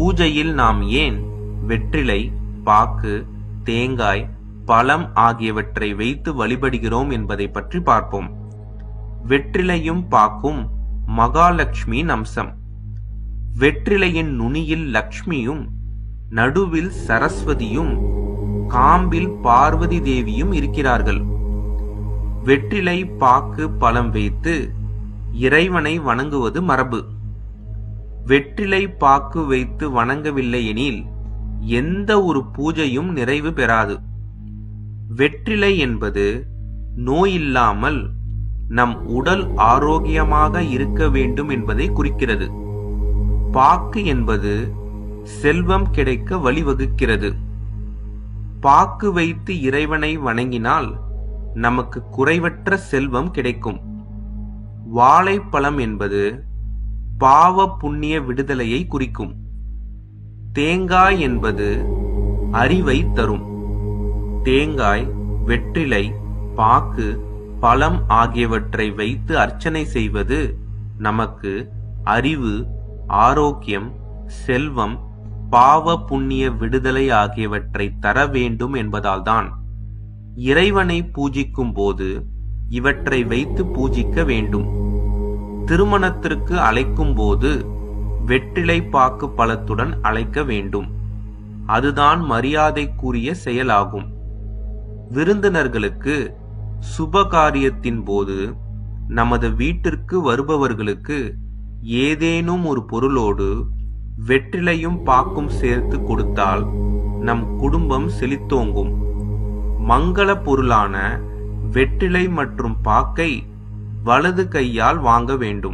பூஜையில் நாம் ஏன் வெற்றிலை பாக்கு தேங்காய் பழம் ஆகியவற்றை வைத்து வழிபடுகிறோம் என்பதை பற்றி பார்ப்போம் வெற்றிலையும் பாக்கும் மகாலட்சுமியின் அம்சம் வெற்றிலையின் நுனியில் லக்ஷ்மியும் நடுவில் சரஸ்வதியும் காம்பில் பார்வதி தேவியும் இருக்கிறார்கள் வெற்றிலை பாக்கு பழம் வைத்து இறைவனை வணங்குவது மரபு வெற்றிலை பாக்கு வைத்து வணங்கவில்லை எனில் எந்த ஒரு பூஜையும் நிறைவு பெறாது வெற்றிலை என்பது நோயில்லாமல் நம் உடல் ஆரோக்கியமாக இருக்க வேண்டும் என்பதை குறிக்கிறது பாக்கு என்பது செல்வம் கிடைக்க வழிவகுக்கிறது பாக்கு வைத்து இறைவனை வணங்கினால் நமக்கு குறைவற்ற செல்வம் கிடைக்கும் வாழைப்பழம் என்பது பாவ புண்ணிய விடுதலையை குறிக்கும் தேங்காய் என்பது அறிவை தரும் தேங்காய் வெற்றிலை பாக்கு பழம் ஆகியவற்றை வைத்து அர்ச்சனை செய்வது நமக்கு அறிவு ஆரோக்கியம் செல்வம் பாவ புண்ணிய விடுதலை ஆகியவற்றை தர வேண்டும் என்பதால்தான் இறைவனை பூஜிக்கும் போது இவற்றை வைத்து பூஜிக்க வேண்டும் திருமணத்திற்கு அழைக்கும் போது வெற்றிலை பாக்கு பழத்துடன் அழைக்க வேண்டும் அதுதான் மரியாதைக்குரிய செயலாகும் விருந்தினர்களுக்கு சுப காரியத்தின் போது நமது வீட்டிற்கு வருபவர்களுக்கு ஏதேனும் ஒரு பொருளோடு வெற்றிலையும் பாக்கும் சேர்த்து கொடுத்தால் நம் குடும்பம் செழித்தோங்கும் மங்கள பொருளான வெற்றிலை மற்றும் பாக்கை வலது கையால் வாங்க வேண்டும்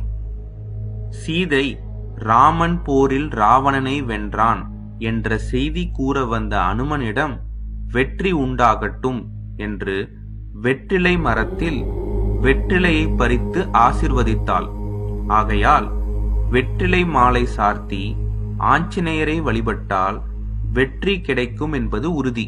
சீதை ராமன் போரில் ராவணனை வென்றான் என்ற செய்தி கூற வந்த அனுமனிடம் வெற்றி உண்டாகட்டும் என்று வெற்றிலை மரத்தில் வெற்றிலையை பறித்து ஆசிர்வதித்தாள் ஆகையால் வெற்றிலை மாலை சார்த்தி ஆஞ்சநேயரை வழிபட்டால் வெற்றி கிடைக்கும் என்பது உறுதி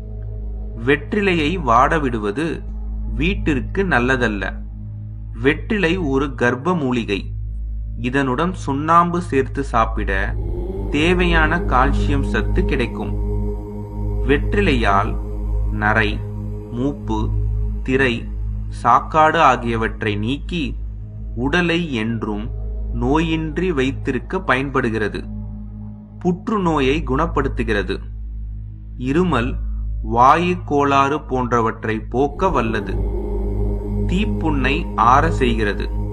வெற்றிலையை வாட விடுவது வீட்டிற்கு நல்லதல்ல வெற்றிலை ஒரு கர்ப்ப மூலிகை இதனுடன் சுண்ணாம்பு சேர்த்து சாப்பிட தேவையான கால்சியம் சத்து கிடைக்கும் வெற்றிலையால் நரை மூப்பு திரை சாக்காடு ஆகியவற்றை நீக்கி உடலை என்றும் நோயின்றி வைத்திருக்க பயன்படுகிறது புற்றுநோயை குணப்படுத்துகிறது இருமல் வாயு கோளாறு போன்றவற்றை போக்க வல்லது தீப்புண்ணை ஆற செய்கிறது